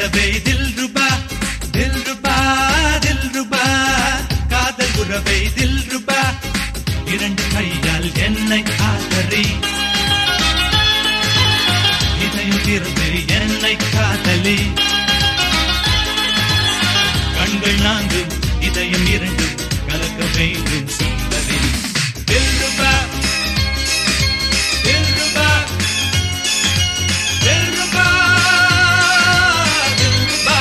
நிலவே தில் ரூபா தில் ரூபா தில் ரூபா காதல் உறவை தில் ரூபா இரண்டு கையால் என்னை ஆதரி இதயம் திறந்து என்னை காதலி கண்கள் நான்கும் இதயம் இரண்டும் கலக்க வேண்டும் சுந்தரி தில் ரூபா தில் ரூபா தில் ரூபா தில் ரூபா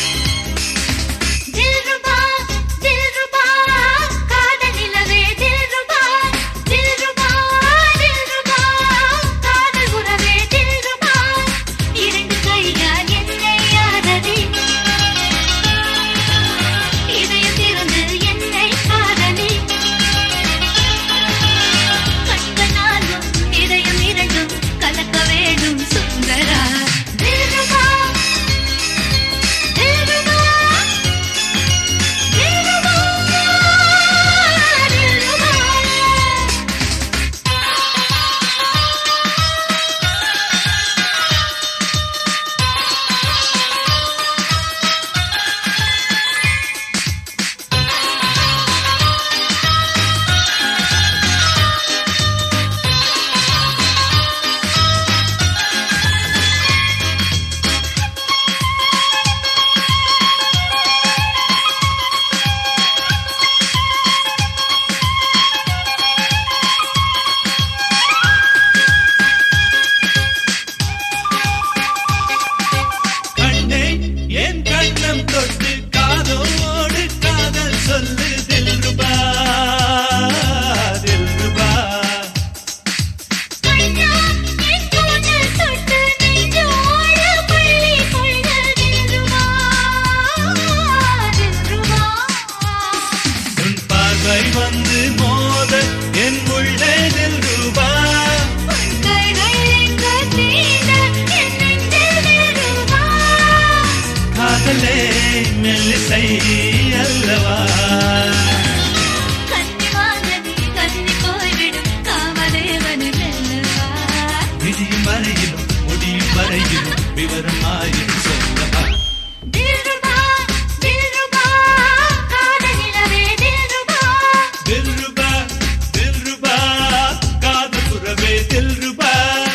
தில்ருபா தில்ருபா காதல் நிலவே தில்ருபா தில்ருபா தில்ருபா காதல் உறவே தில்ருபா இரண்டு கையால் என்னை ஆதரி இதயம் திறந்து என்னை காதலி கண்களாலும் இதயம் இரண்டும் கலக்க வேண்டும் சுந்தரா தில்ருபா தில்ருபா தில்ருபா தில்ருபா கண்ணே என் கண்ணம் தொட்டு காதோடு காதல் சொல்லு தில்ருபா தில்ருபா கண்ணா என் கூந்தல் தொட்டு நெஞ்சோடு பள்ளி கொள்ள தில்ருபா தில்ருபா உன் பார்வை வந்து மோத என் உள்ளே தில்ருபா கைகள் எங்கு தீண்ட என் நெஞ்சில் தில்ருபா காதலே மெல்லிசை அல்லவா கன்னிமானதி கன்னி போய்விடும் காமதேவனு வெல்லவா விடியும் வரையிலும் முடியும் வரையிலும் விவரம் ஆயிரம் சொல்லவா தில்ருபா தில்ருபா காதல் நிலவே தில்ருபா தில்ருபா தில்ருபா காதல் புறவே தில்ருபா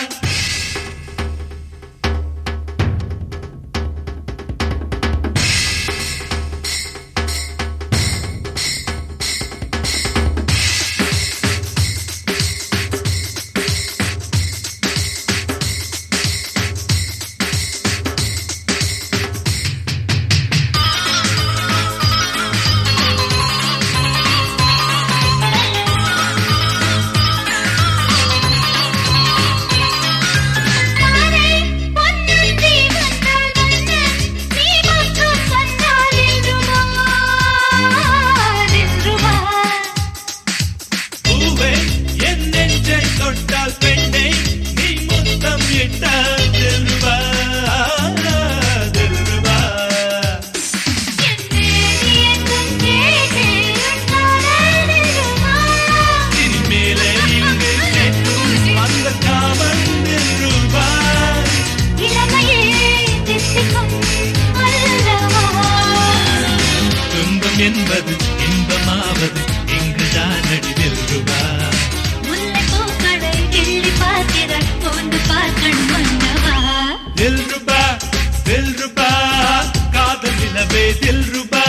நானே பொன்னந்தி வந்தால் வந்தன் நீ பக்கம் வந்தால் தில்ருபா தில்ருபா பூவே என் நெஞ்சை தொட்டால் பெண்ணை நீ முத்தம் இட்டால் தில்ருபா தில்ருபா என்னே நீ எங்கும் கேட்டே காதல் தில்ருபா இனிமேலே இங்கு கேட்கும் அந்த காமன் தில்ருபா இளமையே தித்திக்கும் அல்லவா துன்பம் என்பது இன்பமாவது இங்குதான் அடி தில்ருபா முல்லைப் பூக்களை கிள்ளி பார்க்கிறாய் போன்று பார்க்கணும் மன்னவா தில்ருபா தில்ருபா காதல் நிலவே தில்ருபா